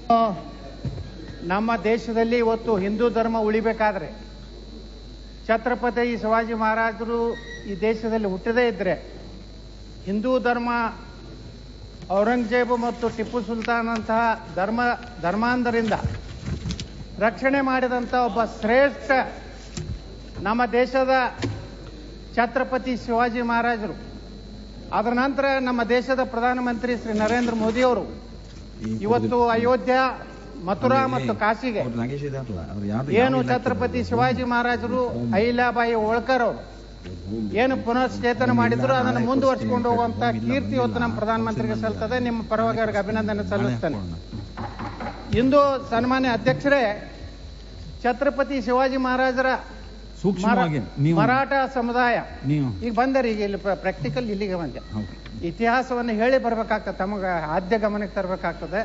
ನಮ್ಮ ದೇಶದಲ್ಲಿ ಇವತ್ತು ಹಿಂದೂ ಧರ್ಮ ಉಳಿಬೇಕಾದ್ರೆ ಛತ್ರಪತಿ ಶಿವಾಜಿ ಮಹಾರಾಜರು ಈ ದೇಶದಲ್ಲಿ ಹುಟ್ಟದೇ ಇದ್ರೆ ಹಿಂದೂ ಧರ್ಮ ಔರಂಗಜೇಬು ಮತ್ತು ಟಿಪ್ಪು ಸುಲ್ತಾನ್ ಅಂತಹ ಧರ್ಮ ಧರ್ಮಾಂಧರಿಂದ ರಕ್ಷಣೆ ಮಾಡಿದಂಥ ಒಬ್ಬ ಶ್ರೇಷ್ಠ ನಮ್ಮ ದೇಶದ ಛತ್ರಪತಿ ಶಿವಾಜಿ ಮಹಾರಾಜರು ಅದರ ನಂತರ ನಮ್ಮ ದೇಶದ ಪ್ರಧಾನಮಂತ್ರಿ ಶ್ರೀ ನರೇಂದ್ರ ಮೋದಿಯವರು ಇವತ್ತು ಅಯೋಧ್ಯ ಮಥುರಾ ಮತ್ತು ಕಾಶಿಗೆ ಅವ್ರು ನಾಗೇಶ್ ಇದಾರಲ್ಲ ಅವ್ರು ಯಾರು ಏನು ಛತ್ರಪತಿ ಶಿವಾಜಿ ಮಹಾರಾಜರು ಅಹಿಲ್ಯಾಬಾಯಿ ಹೋಳ್ಕರ್ ಅವರು ಏನು ಪುನಶ್ಚೇತನ ಮಾಡಿದ್ರು ಅದನ್ನು ಮುಂದುವರಿಸಿಕೊಂಡು ಹೋಗುವಂತ ಕೀರ್ತಿ ಇವತ್ತು ನಮ್ಮ ಪ್ರಧಾನಮಂತ್ರಿಗೆ ಸಲ್ತದೆ ನಿಮ್ಮ ಪರವಾಗಿ ಅವ್ರಿಗೆ ಅಭಿನಂದನೆ ಸಲ್ಲಿಸ್ತೇನೆ ಇಂದು ಸನ್ಮಾನ್ಯ ಅಧ್ಯಕ್ಷರೇ ಛತ್ರಪತಿ ಶಿವಾಜಿ ಮಹಾರಾಜರ ಸೂಕ್ಷ್ಮವಾಗಿ ಮರ- ನೀವು ಮರಾಠ ಸಮುದಾಯ ನೀವು ಈಗ ಬಂದರಿ ಈಗ ಇಲ್ಲಿ ಪ್ರಾಕ್ಟಿಕಲ್ ಇಲ್ಲಿಗೆ ಬಂದೆ ಹೌದು. ಇತಿಹಾಸವನ್ನು ಹೇಳಿ ಬರ್ಬೇಕಾಗ್ತದೆ ತಮಗೆ ಆದ್ಯ ಗಮನಕ್ಕೆ ತರಬೇಕಾಗ್ತದೆ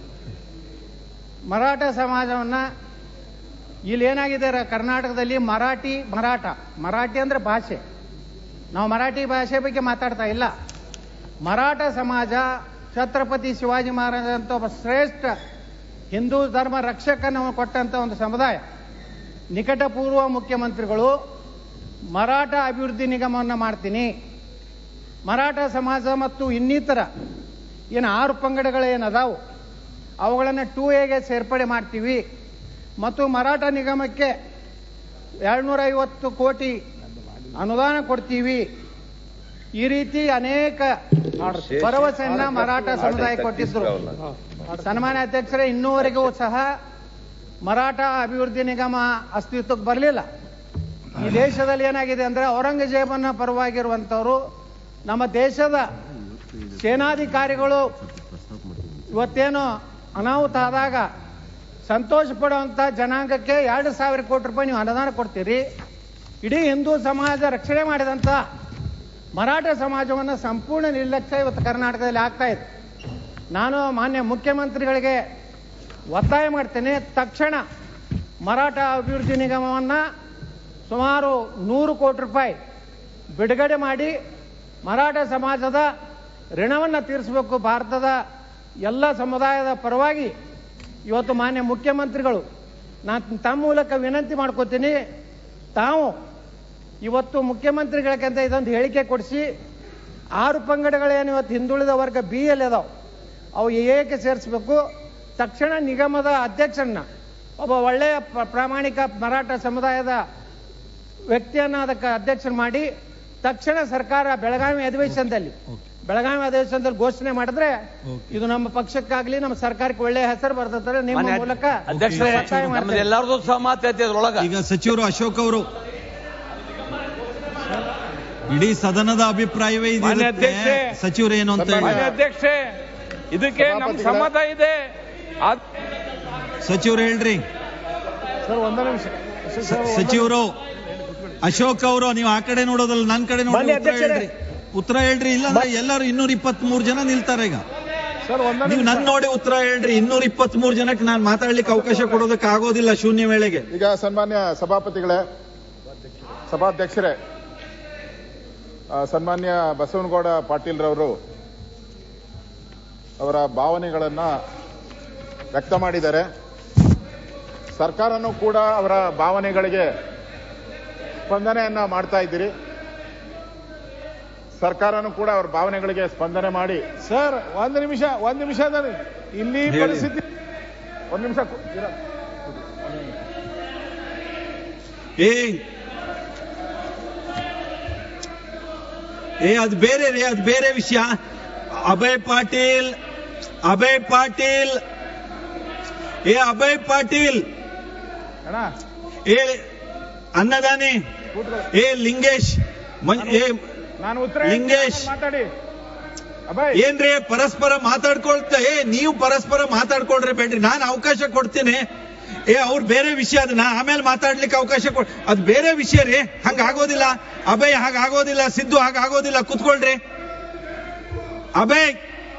ಮರಾಠ ಸಮಾಜವನ್ನ ಇಲ್ಲಿ ಏನಾಗಿದೆ ರ- ಕರ್ನಾಟಕದಲ್ಲಿ ಮರಾಠಿ ಮರಾಠ ಮರಾಠಿ ಅಂದ್ರೆ ಭಾಷೆ ನಾವು ಮರಾಠಿ ಭಾಷೆ ಬಗ್ಗೆ ಮಾತಾಡ್ತಾ ಇಲ್ಲ ಮರಾಠ ಸಮಾಜ ಛತ್ರಪತಿ ಶಿವಾಜಿ ಮಹಾರಾಜ ಅಂತ ಒಬ್ಬ ಶ್ರೇಷ್ಠ ಹಿಂದೂ ಧರ್ಮ ರಕ್ಷಕನ ಕೊಟ್ಟಂತ ಒಂದು ಸಮುದಾಯ ನಿಕಟಪೂರ್ವ ಮುಖ್ಯಮಂತ್ರಿಗಳು ಮರಾಠ ಅಭಿವೃದ್ಧಿ ನಿಗಮವನ್ನು ಮಾಡ್ತೀನಿ ಮರಾಠ ಸಮಾಜ ಮತ್ತು ಇನ್ನಿತರ ಏನು ಆರು ಪಂಗಡಗಳೇನದಾವು ಅವುಗಳನ್ನು ಟೂ ಎಗೆ ಸೇರ್ಪಡೆ ಮಾಡ್ತೀವಿ ಮತ್ತು ಮರಾಠ ನಿಗಮಕ್ಕೆ ಎರಡ್ನೂರ ಐವತ್ತು ಕೋಟಿ ಅನುದಾನ ಕೊಡ್ತೀವಿ ಈ ರೀತಿ ಅನೇಕ ಭರವಸೆಯನ್ನ ಮರಾಠ ಸಮುದಾಯ ಕೊಟ್ಟಿದ್ರು ಸನ್ಮಾನ್ಯ ಅಧ್ಯಕ್ಷರೇ ಇನ್ನೂವರೆಗೂ ಸಹ ಮರಾಠ ಅಭಿವೃದ್ಧಿ ನಿಗಮ ಅಸ್ತಿತ್ವಕ್ಕೆ ಬರಲಿಲ್ಲ ಈ ದೇಶದಲ್ಲಿ ಏನಾಗಿದೆ ಅಂದ್ರೆ ಔರಂಗಜೇಬನ ಪರವಾಗಿರುವಂತವರು ನಮ್ಮ ದೇಶದ ಸೇನಾಧಿಕಾರಿಗಳು ಇವತ್ತೇನು ಅನಾಹುತ ಆದಾಗ ಸಂತೋಷ ಪಡುವಂತ ಜನಾಂಗಕ್ಕೆ ಎರಡು ಸಾವಿರ ಕೋಟಿ ರೂಪಾಯಿ ನೀವು ಅನುದಾನ ಕೊಡ್ತೀರಿ ಇಡೀ ಹಿಂದೂ ಸಮಾಜ ರಕ್ಷಣೆ ಮಾಡಿದಂತ ಮರಾಠ ಸಮಾಜವನ್ನು ಸಂಪೂರ್ಣ ನಿರ್ಲಕ್ಷ್ಯ ಇವತ್ತು ಕರ್ನಾಟಕದಲ್ಲಿ ಆಗ್ತಾ ಇದೆ ನಾನು ಮಾನ್ಯ ಮುಖ್ಯಮಂತ್ರಿಗಳಿಗೆ ಒತ್ತಾಯ ಮಾಡ್ತೇನೆ ತಕ್ಷಣ ಮರಾಠ ಅಭಿವೃದ್ಧಿ ನಿಗಮವನ್ನ ಸುಮಾರು ನೂರು ಕೋಟಿ ರೂಪಾಯಿ ಬಿಡುಗಡೆ ಮಾಡಿ ಮರಾಠ ಸಮಾಜದ ಋಣವನ್ನು ತೀರಿಸಬೇಕು ಭಾರತದ ಎಲ್ಲ ಸಮುದಾಯದ ಪರವಾಗಿ ಇವತ್ತು ಮಾನ್ಯ ಮುಖ್ಯಮಂತ್ರಿಗಳು ನಾನು ತಮ್ಮ ಮೂಲಕ ವಿನಂತಿ ಮಾಡ್ಕೋತೀನಿ ತಾವು ಇವತ್ತು ಮುಖ್ಯಮಂತ್ರಿಗಳಿಗಂತ ಇದೊಂದು ಹೇಳಿಕೆ ಕೊಡಿಸಿ ಆರು ಪಂಗಡಗಳೇನು ಇವತ್ತು ಹಿಂದುಳಿದ ವರ್ಗ ಬಿ ಎಲ್ ಅದಾವ ಅವು ಏಕೆ ಸೇರಿಸಬೇಕು ತಕ್ಷಣ ನಿಗಮದ ಅಧ್ಯಕ್ಷರನ್ನ ಒಬ್ಬ ಒಳ್ಳೆಯ ಪ್ರ- ಪ್ರಾಮಾಣಿಕ ಮರಾಠ ಸಮುದಾಯದ ವ್ಯಕ್ತಿಯನ್ನ ಅದಕ್ಕೆ ಅಧ್ಯಕ್ಷರು ಮಾಡಿ ತಕ್ಷಣ ಸರ್ಕಾರ ಬೆಳಗಾವಿ ಅಧಿವೇಶನದಲ್ಲಿ ಬೆಳಗಾವಿ ಅಧಿವೇಶನದಲ್ಲಿ ಘೋಷಣೆ ಮಾಡಿದ್ರೆ ಇದು ನಮ್ಮ ಪಕ್ಷಕ್ಕಾಗ್ಲಿ ನಮ್ಮ ಸರ್ಕಾರಕ್ಕೆ ಒಳ್ಳೆಯ ಹೆಸರು ಬರ್ತದೆ ನಿಮ್ಮ ಮಾನ್ಯ ಮೂಲಕ ಅಧ್ಯಕ್ಷರೇ ಒತ್ತಾಯ ಮಾಡ್ತೇನೆ. ನಮ್ದು ಎಲ್ಲರದು ಸಹಮತ ಐತಿ ಅದ್ರೊಳಗ ಈಗ ಸಚಿವರು ಅಶೋಕ್ ಅವರು ಇಡೀ ಸದನದ ಅಭಿಪ್ರಾಯವೇ ಮಾನ್ಯ ಇದಿರುತ್ತೆ ಅಧ್ಯಕ್ಷೆ, ಸಚಿವರು ಏನು ಅಂತ ಮಾನ್ಯ ಹೇಳಿ ಅಧ್ಯಕ್ಷೆ ಇದಕ್ಕೆ ನಮ್ ಸಮ್ಮತ ಇದೆ ಆದ್- ಸಚಿವರು ಹೇಳ್ರಿ ಸರ್ ಒಂದು ನಿಮಿಷ ಸ- ಸಚಿವರು ಅಶೋಕ್ ಅವರು ನೀವು ಆ ಕಡೆ ನೋಡೋದಲ್ಲ ನನ್ ಕಡೆ ನೋಡಿ ಮಾನ್ಯ ಉತ್ತರ ಅಧ್ಯಕ್ಷರೇ. ಹೇಳ್ರಿ ಉತ್ತರ ಹೇಳ್ರಿ ಇಲ್ಲಾಂದ್ರೆ ಎಲ್ಲರೂ ಇನ್ನೂರ ಇಪ್ಪತ್ತ್ ಮೂರು ಜನ ನಿಲ್ತಾರೆ ಈಗ ಸರ್ ಒಂದು ನೀವು ನನ್ ನೋಡಿ ಉತ್ತರ ಹೇಳ್ರಿ ಇನ್ನೂರ ಇಪ್ಪತ್ತ್ ಮೂರು ಜನಕ್ಕೆ ನಾನು ಮಾತಾಡ್ಲಿಕ್ಕೆ ಅವಕಾಶ ಕೊಡೋದಕ್ಕೆ ಆಗೋದಿಲ್ಲ ಶೂನ್ಯ ವೇಳೆಗೆ ಈಗ ಸನ್ಮಾನ್ಯ ಸಭಾಪತಿಗಳೇ ಸಭಾಧ್ಯಕ್ಷರೇ ಆ, ಸನ್ಮಾನ್ಯ ಬಸವನಗೌಡ ಪಾಟೀಲ್ರವರು ಅವರ ಭಾವನೆಗಳನ್ನ ವ್ಯಕ್ತ ಮಾಡಿದ್ದಾರೆ ಸರ್ಕಾರನೂ ಕೂಡ ಅವರ ಭಾವನೆಗಳಿಗೆ ಸ್ಪಂದನೆಯನ್ನ ಮಾಡ್ತಾ ಇದ್ದೀರಿ ಸರ್ಕಾರನೂ ಕೂಡ ಅವರ ಭಾವನೆಗಳಿಗೆ ಸ್ಪಂದನೆ ಮಾಡಿ ಸರ್ ಒಂದ್ ನಿಮಿಷ ಒಂದ್ ನಿಮಿಷ ಅದ ಇಲ್ಲಿ ಹೇಳಿ. ಪರಿಸ್ಥಿತಿ ಒಂದ್ ನಿಮಿಷ ಕು- ಇರ- ಏ ಏ ಅದು ಬೇರೆ ರೀ ಅದು ಬೇರೆ ವಿಷಯ ಅಭಯ್ ಪಾಟೀಲ್ ಅಭಯ್ ಪಾಟೀಲ್ ಏ ಅಭಯ್ ಪಾಟೀಲ್ ಅಣ್ಣ ಏ ಅನ್ನದಾನಿ ಕೂತ್ಕೊಳ್ಳಿ. ಏ ಲಿಂಗೇಶ್ ಮಂ- ಏ ನಾನು ಉತ್ತರ ಲಿಂಗೇಶ್. ಮಾತಾಡಿ ಅಭಯ್ ಏನ್ರಿ ಪರಸ್ಪರ ಮಾತಾಡ್ಕೊಳ್ತಾ ಏ ನೀವು ಪರಸ್ಪರ ಮಾತಾಡ್ಕೊಳ್ರಿ ಬೇಡ್ರಿ ನಾನು ಅವಕಾಶ ಕೊಡ್ತೀನಿ ಏ ಅವ್ರು ಬೇರೆ ವಿಷಯ ಅದನ್ನ ಆಮೇಲೆ ಮಾತಾಡ್ಲಿಕ್ಕೆ ಅವಕಾಶ ಕೊಡ್ ಅದು ಬೇರೆ ವಿಷಯ ರೀ ಹಂಗ ಆಗೋದಿಲ್ಲ ಅಭಯ್ ಹಾಗ ಆಗೋದಿಲ್ಲ ಸಿದ್ದು ಹಾಗ ಆಗೋದಿಲ್ಲ ಕುತ್ಕೊಳ್ರಿ ಅಭಯ್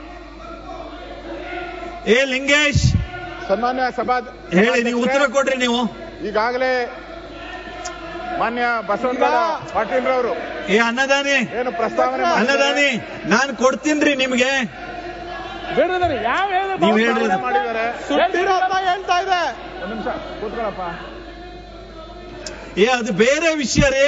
ಏ ಲಿಂಗೇಶ್ ಸನ್ಮಾನ್ಯ ಸಭಾ ಹೇಳಿ ನೀವು ಉತ್ತರ ಕೊಡ್ರಿ ನೀವು ಈಗಾಗಲೇ ಮಾನ್ಯ ಬಸವನಗೌಡ ಪಾಟೀಲ್ರವರು ಏ ಅನ್ನದಾನಿ ಏನು ಪ್ರಸ್ತಾವನೆ ಮಾಡಿದ್ದಾರೆ? ಅನ್ನದಾನಿ ನಾನು ಕೊಡ್ತೀನ್ರಿ ನಿಮ್ಗೆ ಬಿಡ್ರಿ ಯಾವ ಹೇಳಿದ್ರು ನೀವ್ ಬಾಬು ಹೇಳ್ರಿ. ಸಾಹೇಬ್ರೆ ಮಾಡಿದ್ದಾರೆ ಸುಟ್ಟಿರೋದ್ನ ಹೇಳ್ತಾ ಇದೆ ಒಂದ್ ನಿಮಿಷ ಕೂತ್ಕೊಳ್ಳಪ್ಪ ಏ ಅದು ಬೇರೆ ವಿಷಯ ರೀ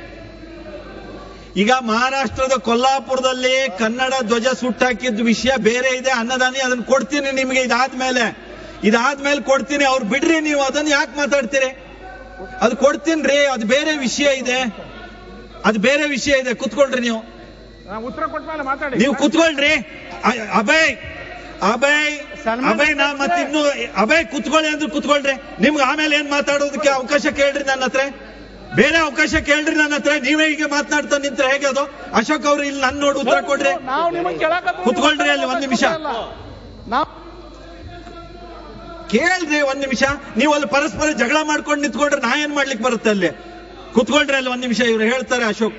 ಈಗ ಮಹಾರಾಷ್ಟ್ರದ ಕೊಲ್ಲಾಪುರದಲ್ಲಿ ಕನ್ನಡ ಧ್ವಜ ಸುಟ್ಟಾಕಿದ ವಿಷಯ ಬೇರೆ ಇದೆ ಅನ್ನದಾನಿ ಅದನ್ನ ಕೊಡ್ತೀನಿ ನಿಮಗೆ ಇದಾದ್ಮೇಲೆ ಇದಾದ್ಮೇಲೆ ಕೊಡ್ತೀನಿ ಅವ್ರು ಬಿಡ್ರಿ ನೀವು ಅದನ್ನ ಯಾಕೆ ಮಾತಾಡ್ತೀರಿ ಅದು ಕೊಡ್ತೀನಿ ರೀ ಅದು ಬೇರೆ ವಿಷಯ ಇದೆ ಅದು ಬೇರೆ ವಿಷಯ ಇದೆ ಕುತ್ಕೊಳ್ರಿ ನೀವು ನಾವು ಉತ್ತರ ಕೊಟ್ಟ ಮೇಲೆ ಮಾತಾಡಿ ನೀವು ಕುತ್ಕೊಳ್ರಿ ಅ- ಅಭಯ್ ಅಭಯ್ ಸನ್ಮಾನ ಅಭಯ್ ನಾ ಮತ್ತೆ ಇನ್ನು ಅಭಯ್ ಕುತ್ಕೊಳ್ಳಿ ಅಂದ್ರೆ ಕುತ್ಕೊಳ್ರಿ ನಿಮ್ಗೆ ಆಮೇಲೆ ಏನ್ ಮಾತಾಡೋದಕ್ಕೆ ಅವಕಾಶ ಕೇಳ್ರಿ ನನ್ನ ಹತ್ರ ಬೇರೆ ಅವಕಾಶ ಕೇಳ್ರಿ ನನ್ನ ಹತ್ರ ನೀವೇ ಹೀಗೆ ಮಾತನಾಡ್ತಾ ನಿಂತ್ರೆ ಹೇಗೆ ಅದು ಅಶೋಕ್ ಅವ್ರು ಇಲ್ಲಿ ನನ್ನ ನೋಡಿ ಉತ್ತರ ಕೊಡ್ರಿ ನಾವು ನಿಮಗೆ ಕೇಳಕ ಕುತ್ಕೊಳ್ರಿ ಅಲ್ಲಿ ಒಂದ್ ನಿಮಿಷ. ನಾವು ಕೇಳ್ರಿ ಒಂದ್ ನಿಮಿಷ ನೀವು ಅಲ್ಲಿ ಪರಸ್ಪರ ಜಗಳ ಮಾಡ್ಕೊಂಡು ನಿಂತ್ಕೊಂಡ್ರೆ ನಾ ಏನ್ ಮಾಡ್ಲಿಕ್ಕೆ ಬರುತ್ತೆ ಅಲ್ಲಿ ಕುತ್ಕೊಳ್ರಿ ಅಲ್ಲಿ ಒಂದ್ ನಿಮಿಷ ಇವ್ರು ಹೇಳ್ತಾರೆ ಅಶೋಕ್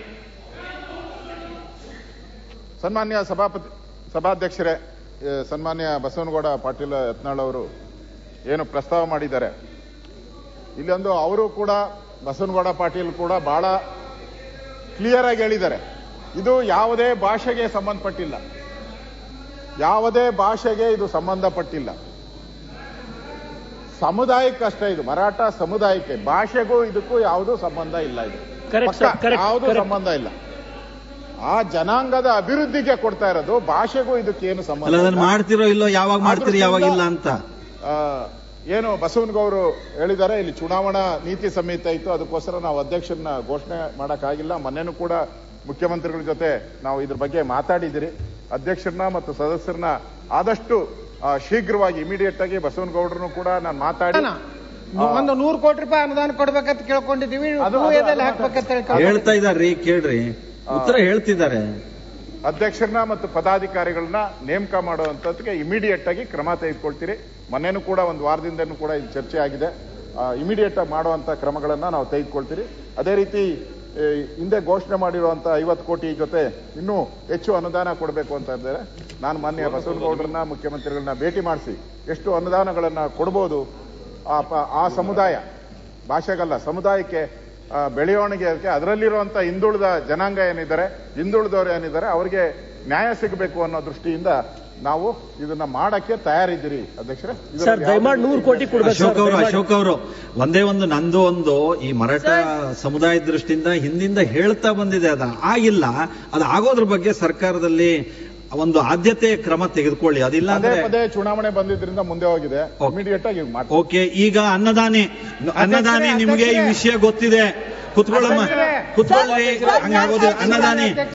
ಸನ್ಮಾನ್ಯ ಸಭಾಪತಿ ಸಭಾಧ್ಯಕ್ಷರೇ ಏ, ಸನ್ಮಾನ್ಯ ಬಸವನಗೌಡ ಪಾಟೀಲ್ ಯತ್ನಾಳ್ ಅವರು ಏನು ಪ್ರಸ್ತಾವ ಮಾಡಿದ್ದಾರೆ ಇಲ್ಲೊಂದು ಅವರು ಕೂಡ ಬಸವನಗೌಡ ಪಾಟೀಲ್ ಕೂಡ ಬಹಳ ಕ್ಲಿಯರ್ ಆಗಿ ಹೇಳಿದ್ದಾರೆ ಇದು ಯಾವುದೇ ಭಾಷೆಗೆ ಸಂಬಂಧಪಟ್ಟಿಲ್ಲ ಯಾವುದೇ ಭಾಷೆಗೆ ಇದು ಸಂಬಂಧಪಟ್ಟಿಲ್ಲ ಸಮುದಾಯಕ್ಕೆ ಅಷ್ಟೇ ಇದು ಮರಾಠ ಸಮುದಾಯಕ್ಕೆ ಭಾಷೆಗೂ ಇದಕ್ಕೂ ಯಾವುದೂ ಸಂಬಂಧ ಇಲ್ಲ ಇದು Correct, sir. ಪಕ್ಕ Correct, ಯಾವುದೂ correct. ಸಂಬಂಧ ಇಲ್ಲ ಆ ಜನಾಂಗದ ಅಭಿವೃದ್ಧಿಗೆ ಕೊಡ್ತಾ ಇರೋದು ಭಾಷೆಗೂ ಇದಕ್ಕೆ ಏನು ಸಂಬಂಧ ಅಲ್ಲ ಅದನ್ನ ಇಲ್ಲ. ಮಾಡ್ತಿರೋ ಇಲ್ಲೋ ಯಾವಾಗ ಮಾಡ್ತೀರಿ ಯಾವಾಗ ಇಲ್ಲ ಅಂತ ಆ, ಏನು ಬಸವನಗೌಡರು ಹೇಳಿದ್ದಾರೆ ಇಲ್ಲಿ ಚುನಾವಣಾ ನೀತಿ ಸಂಹಿತೆ ಇತ್ತು ಅದಕ್ಕೋಸ್ಕರ ನಾವು ಅಧ್ಯಕ್ಷರನ್ನ ಘೋಷಣೆ ಮಾಡಕ್ಕಾಗಿಲ್ಲ ಮೊನ್ನೆನೂ ಕೂಡ ಮುಖ್ಯಮಂತ್ರಿಗಳ ಜೊತೆ ನಾವು ಇದ್ರ ಬಗ್ಗೆ ಮಾತಾಡಿದಿರಿ ಅಧ್ಯಕ್ಷರನ್ನ ಮತ್ತು ಸದಸ್ಯರನ್ನ ಆದಷ್ಟು ಆ, ಶೀಘ್ರವಾಗಿ ಇಮಿಡಿಯೇಟ್ ಆಗಿ ಬಸವನಗೌಡರನ್ನು ಕೂಡ ನಾನು ಮಾತಾಡಿ ಒಂದು ನೂರು ಕೋಟಿ ರೂಪಾಯಿ ಅನುದಾನ ಕೊಡ್ಬೇಕಂತ ಕೇಳ್ಕೊಂಡಿದೀವಿ ಅದು- ಹೂಯದಲ್ಲಿ ಅದು- ಹಾಕ್ಬೇಕಂತ ಹೇಳಿ ಹೇಳ್ತಾ ಇದಾರ್ರಿ ಕೇಳ್ರಿ ಉತ್ತರ ಹೇಳ್ತಿದ್ದಾರೆ ಅಧ್ಯಕ್ಷರನ್ನ ಮತ್ತು ಪದಾಧಿಕಾರಿಗಳನ್ನ ನೇಮಕ ಮಾಡುವಂತದಕ್ಕೆ ಇಮಿಡಿಯೇಟ್ ಆಗಿ ಕ್ರಮ ತೆಗೆದುಕೊಳ್ತೀರಿ ಮೊನ್ನೆನೂ ಕೂಡ ಒಂದು ವಾರದಿಂದನೂ ಕೂಡ ಇದು ಚರ್ಚೆ ಆಗಿದೆ ಇಮಿಡಿಯೇಟ್ ಆಗಿ ಮಾಡುವಂತ ಕ್ರಮಗಳನ್ನ ನಾವು ತೆಗೆದುಕೊಳ್ತೀರಿ ಅದೇ ರೀತಿ ಏ, ಹಿಂದೆ ಘೋಷಣೆ ಮಾಡಿರುವಂತ ಐವತ್ತು ಕೋಟಿ ಜೊತೆ ಇನ್ನೂ ಹೆಚ್ಚು ಅನುದಾನ ಕೊಡಬೇಕು ಅಂತ ಇದ್ದಾರೆ ನಾನು ಮಾನ್ಯ ಬಸವನಗೌಡರನ್ನ ಮುಖ್ಯಮಂತ್ರಿಗಳನ್ನ ಭೇಟಿ ಮಾಡಿಸಿ ಎಷ್ಟು ಅನುದಾನಗಳನ್ನ ಕೊಡ್ಬೋದು ಆ ಪ- ಆ ಸಮುದಾಯ ಭಾಷೆಗಲ್ಲ ಸಮುದಾಯಕ್ಕೆ ಆ, ಬೆಳವಣಿಗೆಗೆ ಅದರಲ್ಲಿರುವಂತ ಹಿಂದುಳಿದ ಜನಾಂಗ ಏನಿದ್ದಾರೆ ಹಿಂದುಳಿದವರು ಏನಿದ್ದಾರೆ ಅವರಿಗೆ ನ್ಯಾಯ ಸಿಗಬೇಕು ಅನ್ನೋ ದೃಷ್ಟಿಯಿಂದ ನಾವು ಇದನ್ನ ಮಾಡಕ್ಕೆ ತಯಾರಿದ್ದೀರಿ ಅಧ್ಯಕ್ಷರೇ ಇದರಲ್ಲಿ ಸರ್ ದಯಮಾಡಿ ಯಾವುದೇ ನೂರು ರೀತಿ ಕೋಟಿ ಕೊಡ್ಬೇಕು ಅಶೋಕ್ ಸರ್ ಅವರು ದಯಮಾಡಿ. ಅಶೋಕ್ ಅವರು ಒಂದೇ ಒಂದು ನಂದು ಒಂದು ಈ ಮರಾಠ ಸಮುದಾಯದ ದೃಷ್ಟಿಯಿಂದ ಹಿಂದಿಂದ ಹೇಳ್ತಾ ಬಂದಿದೆ ಅದ ಆಗಿಲ್ಲ ಅದು ಆಗೋದ್ರ ಬಗ್ಗೆ ಸರ್ಕಾರದಲ್ಲಿ ಒಂದು ಆದ್ಯತೆ ಕ್ರಮ ತೆಗೆದುಕೊಳ್ಳಿ ಅದಿಲ್ಲ ಪದೇ ಅಂದ್ರೆ ಪದೇ ಚುನಾವಣೆ ಬಂದಿದ್ರಿಂದ ಮುಂದೆ ಹೋಗಿದೆ ಓಕೆ. ಇಮಿಡಿಯೇಟ್ ಆಗಿ ಮಾಡಿ ಓಕೆ ಈಗ ಅನ್ನದಾನಿ ಅನ್ನದಾನಿ ನಿಮ್ಗೆ ಈ ವಿಷಯ ಗೊತ್ತಿದೆ ಕುತ್ಕೊಳ್ಳಮ್ಮ ಅಧ್ಯಕ್ಷರೇ. ಕುತ್ಕೊಳ್ಳಿ ಹಂಗಾಗೋದಿಲ್ಲ ಅನ್ನದಾನಿ